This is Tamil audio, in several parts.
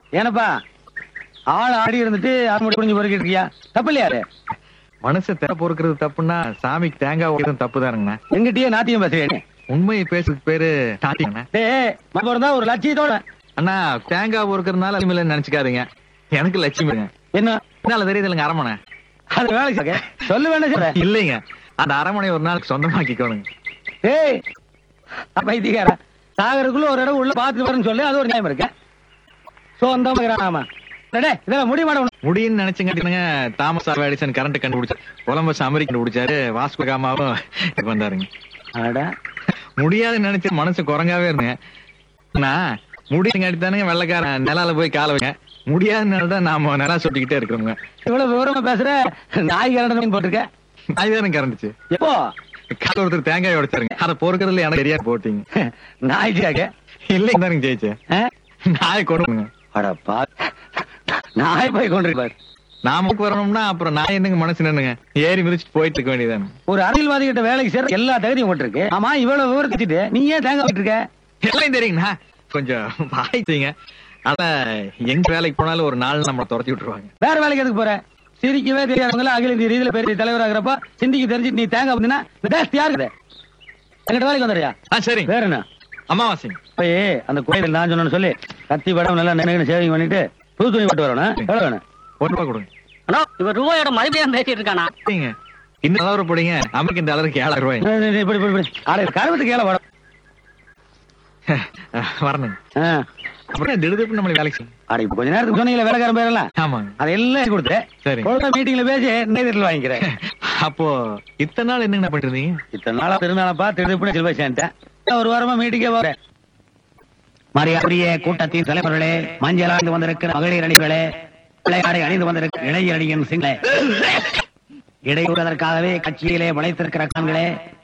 ஏனப்பா ஆள் ஆடி இருந்துட்டு அரைமுடி குடிஞ்சு பொறுக்கிட்டு இருக்கியா தப்பு இல்லையா அது மனுஷன் தேவை பொறுக்கிறது தப்புன்னா சாமிக்கு தேங்காய் உடைக்கிறது தப்பு தானுங்கண்ணா எங்கிட்டயே நாத்தியம் பேசுறேன் உண்மையை பேசுறதுக்கு பேரு நாட்டிங்கண்ணா டேய் மப்பா ஒரு லட்சியத்தோட அண்ணா தேங்காய் பொறுக்கிறதுனால லட்சுமி நினைச்சுக்காதீங்க எனக்கு லட்சுமிங்க என்ன என்னால தெரியுது இல்லைங்க அரமனை அது வேலை செய்ய சொல்ல வேண்டாம் சொல்ற இல்லைங்க அந்த அரமனை ஒரு நாளைக்கு சொந்தமாக்கிக்கோணுங்க ஏய் பைத்தியக்காரா சாகருக்குள்ள ஒரு இடம் உள்ள பாத்துட்டு வரேன்னு சொல்லி அது ஒரு நியாயம் இருக்கு சொந்தம் ஆமா டேய் இதெல்லாம் முடிய மாட்டோம் முடியும்னு நினைச்சுங்க தாமஸ் ஆல்வா எடிசன் கரண்ட் கண்டுபிடிச்சாரு கொலம்பஸ் அமெரிக்கா கண்டுபிடிச்சாரு வாஸ்கோ காமாவும் இது வந்தாருங்க அட முடியாதுன்னு நினைச்சு மனசு குரங்காவே இருந்தேங்க நான் முடியுங்காட்டி தானே வெள்ளக்காரன் நிலால போய் கால வைங்க முடியாதுனால தான் நாம நிலா சொட்டிக்கிட்டே இருக்கிறோங்க இவ்வளவு விவரமா பேசுற நாய் கரண்ட் போட்டிருக்க அதுதானே கரண்டுச்சு எப்போ கால ஒருத்தர் தேங்காய் உடைச்சாருங்க அதை பொறுக்கிறதுல எனக்கு தெரியாது போட்டீங்க நாய் கேக்க இல்லைங்க தானுங்க ஜெயிச்சேன் நாய் கொடுங்க அடப்பா நாய் போய் கொண்டிருப்பார் நாமக்கு வரணும்னா அப்புறம் நான் என்னங்க மனசு நின்னுங்க ஏறி மிதிச்சுட்டு போயிட்டு இருக்க வேண்டியதானே ஒரு அரசியல்வாதி கிட்ட வேலைக்கு சேர எல்லா தகுதியும் போட்டிருக்கு ஆமா இவ்வளவு விவரம் வச்சுட்டு நீ ஏன் தேங்காய் விட்டு இருக்க எல்லாம் தெரியுங்கண்ணா கொஞ்சம் வாய்ச்சிங்க ஆனா எங்க வேலைக்கு போனாலும் ஒரு நாள் நம்மளை துரத்தி விட்டுருவாங்க வேற வேலைக்கு எதுக்கு போற சிரிக்கவே தெரியாதவங்கள அகில இந்திய ரீதியில பெரிய தலைவராகிறப்ப சிந்திக்கு தெரிஞ்சு நீ தேங்காய் வந்தீங்கன்னா இந்த தேசத்து யாருக்கு எங்கிட்ட வேலைக்கு வந்துடுறியா ஆ சரிங்க வேற என்ன அமாவாசைங்க போய் அந்த கோயில் நான் சொன்னேன்னு சொல்லி கத்தி படம் நல்லா நினைவு சேவிங் பண்ணிட்டு புது துணி போட்டு வரணும் எவ்வளவு வேணும் ஒரு ரூபா கொடுங்க ஹலோ இவர் ரூபாயோட மதிப்பையா பேசிட்டு இருக்கானா சரிங்க இந்த அளவு போடுங்க அமெரிக்கன் டாலருக்கு ஏழாயிரம் ரூபாய் ஏய், ஏய், இப்படி இப்படி இப்படி ஆளு கருவத்துக்கு ஏழை படம் வரணுங்க ஆ. அப்புறம் திடுதிப்பு நம்மளை வேலைக்கு செய்யும் அட இப்ப கொஞ்ச நேரத்துக்கு சொன்னீங்களே வேலைக்காரன் பேரெல்லாம் ஆமாங்க அதெல்லாம் கொடுத்து சரி. மீட்டிங்ல பேசி நேரில் வாங்கிக்கிறேன் அப்போ இத்தனை நாள் என்னங்க பண்ணிட்டு இருந்தீங்க இத்தனை நாளா திருநாளப்பா திருப்பி சில்வை சேர்ந்தேன் ஒரு வாரமா மீட்டிங்கே வரேன் மரியாதைய கூட்டத்தின் தலைவர்களே மஞ்சள் ஆண்டு வந்திருக்கிற மகளிர் அணிகளே விளையாடை அணிந்து வந்திருக்கிற இளைஞர் அணியின் சிங்களே இடையூறுவதற்காகவே கட்சியிலே முளைத்திருக்கிற காண்களே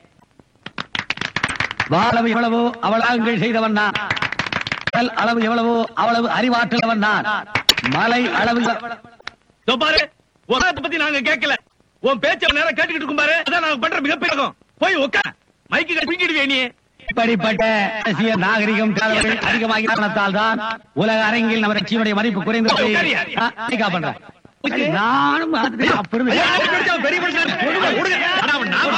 வாழவு எவ்வளவோ அவளாங்கள் செய்தவன் நான் கடல் அளவு எவ்வளவோ அவ்வளவு அறிவாற்றலவன் நான் மலை அளவு இதோ பாரு உலகத்தை பத்தி நாங்க கேட்கல உன் பேச்ச நேரம் கேட்டுக்கிட்டு இருக்கும் பாரு அதான் நாங்க பண்ற மிகப்பெரிய போய் உட்கார் மைக்கு கட்டி பிடிக்கிடுவே நீ இப்படிப்பட்ட தேசிய நாகரிகம் தேவைகள் அதிகமாகி காரணத்தால் தான் உலக அரங்கில் நம்ம கட்சியினுடைய மதிப்பு குறைந்து போய் ஆ, நீக்கா பண்றேன் நானும் பார்த்துட்டு அப்ப இருந்து- பெரிய மனுஷன் விடுங்க, விடுங்க. அட, அவன் நான்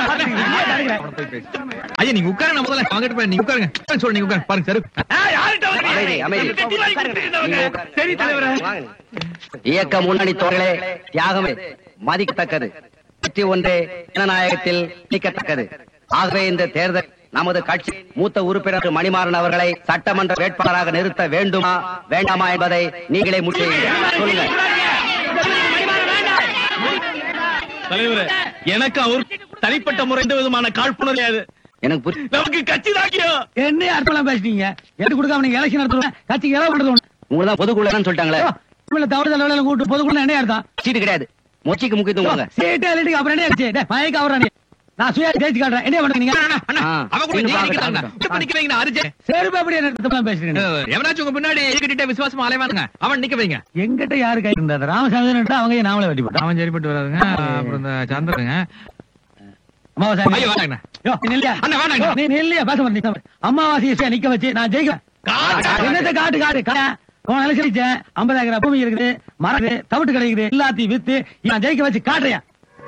ஐயா நீங்க உட்காருங்க முதல்ல அவங்ககிட்ட போய் நீங்க உட்காருங்க உட்காருங்க சொல்லு நீங்க உட்காருங்க பாருங்க சரி ஏய், யார்கிட்ட வர்றீங்க? அமைதி, அமைதி. கட்டி வாங்கி கொடுத்துட்டு இருந்தவங்க. சரி தலைவரே இயக்க முன்னணி தோழர்களே தியாகமே மதிக்கத்தக்கது வெற்றி ஒன்றே ஜனநாயகத்தில் நீக்கத்தக்கது ஆகவே இந்த தேர்தல் நமது கட்சி மூத்த உறுப்பினர் மணிமாறன் அவர்களை சட்டமன்ற வேட்பாளராக நிறுத்த வேண்டுமா வேண்டாமா என்பதை நீங்களே முடிவு சொல்லுங்க தலைவரே எனக்கு அவர் தனிப்பட்ட முறை எந்த விதமான காழ்ப்புணர்வு கிடையாது எனக்கு புரி- நமக்கு கட்சி தாக்கியம் என்ன அர்த்தம் பேசிட்டீங்க எடுத்து கொடுக்காம நீங்க எலெக்ஷன் நடத்துவேன் கட்சிக்கு எல்லாம் பண்றது ஒண்ணு. உங்களை தான் பொதுக்குழுன்னு சொல்லிட்டாங்களே ஐயோ, இவ்வளவு தவறு தலைவர்களை கூட்டு பொதுக்குள்ள என்ன அர்த்தம் சீட்டு கிடையாது மொச்சிக்கு முக்கியத்துவம் கொடுங்க. சீட்டு எழுதிட்டு அப்புறம் என்ன ஆச்சு டேய், மயக்க அவரா நீ நான் சுய ஜெயிச்சு காட்டுறேன் என்ன பண்ணுங்க அண்ணா ஆ. அவன் கூட நீங்க நீங்க பாருங்க, நிக்கிறாங்க பாருங்க. இப்ப நிக்க வைங்க அரிஜே செருப்பு அப்படி என்ன பேசுறீங்க எவனாச்சும் உங்க பின்னாடி எகிட்ட விசுவாசமா அலைவானுங்க அவன் நிக்க வைங்க எங்கிட்ட யாரு கை இருந்தா ராமசாமி அவங்க ஏன் நாமளே வெட்டி போட்டோம் அவன் சரிப்பட்டு வராதுங்க அப்புறம் இந்த சந்திரனுங்க அமாவாசை ஐயோ வேணாங்கண்ணா யோ, நீ நில்லையா? அண்ணா, வேணாங்க. யோ, நீ நில்லையா? பேச மாட்டே, நிக்க மாட்டே. அம்மாவாசை ஈஸியா நிக்க வச்சு நான் ஜெயிக்கிறேன் என்னத்த காட்டு காட்டு கா- போன எலெக்ஷன் ஜெயிச்சேன். 50 ஏக்கரா பூமி இருக்குது மரம் இருக்குது, தவிட்டு கிடைக்குது எல்லாத்தையும் வித்து நான் ஜெயிக்க வச்சு காட்டுறியா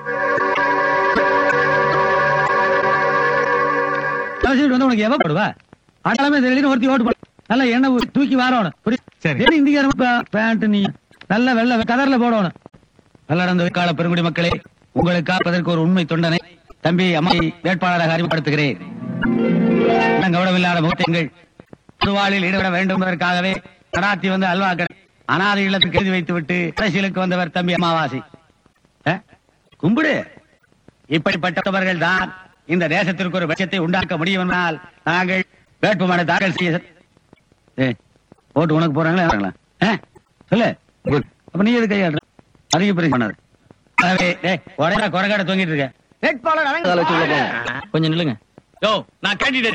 எலெக்ஷன் வந்து உனக்கு எவ போடுவா அடலாமே தெரியல ஒருத்தி ஓட்டு போடு நல்லா எண்ணெய் ஊத்தி தூக்கி வாரணும் சரி. சரி இந்திய பேண்ட் நீ நல்ல வெள்ள கதர்ல போடணும் நல்ல நடந்த கால பெருங்குடி மக்களே உங்களை காப்பதற்கு ஒரு உண்மை தொண்டனை தம்பி அம்மை வேட்பாளராக அறிமுகப்படுத்துகிறேன் இன்னும் கவனமில்லாத முகத்தங்கள் பொதுவாளில் ஈடுபட வேண்டும் என்பதற்காகவே கடாத்தி வந்து அல்வா கடை அனாதை இல்லத்துக்கு எழுதி வைத்து விட்டு அரசியலுக்கு வந்தவர் தம்பி அமாவாசி அஹ்? கும்பிடு இப்படிப்பட்டவர்கள் தான் இந்த தேசத்திற்கு ஒரு பட்சத்தை உண்டாக்க முடியும் என்றால் நாங்கள் வேட்புமனு தாக்கல் செய்ய ஏய், ஓட்டு உனக்கு போறாங்களா யாருங்களா? அஹ்? சொல்லு அப்ப நீ எது கையாடுற அதிக பிரிச்சு பண்ணாது ஆகவே, டேய், உடையில குறைகாட தொங்கிட்டு இருக்க காலை வச்சு உள்ள போங்க கொஞ்சம் நில்லுங்க யோ நான் கேண்டிடேட்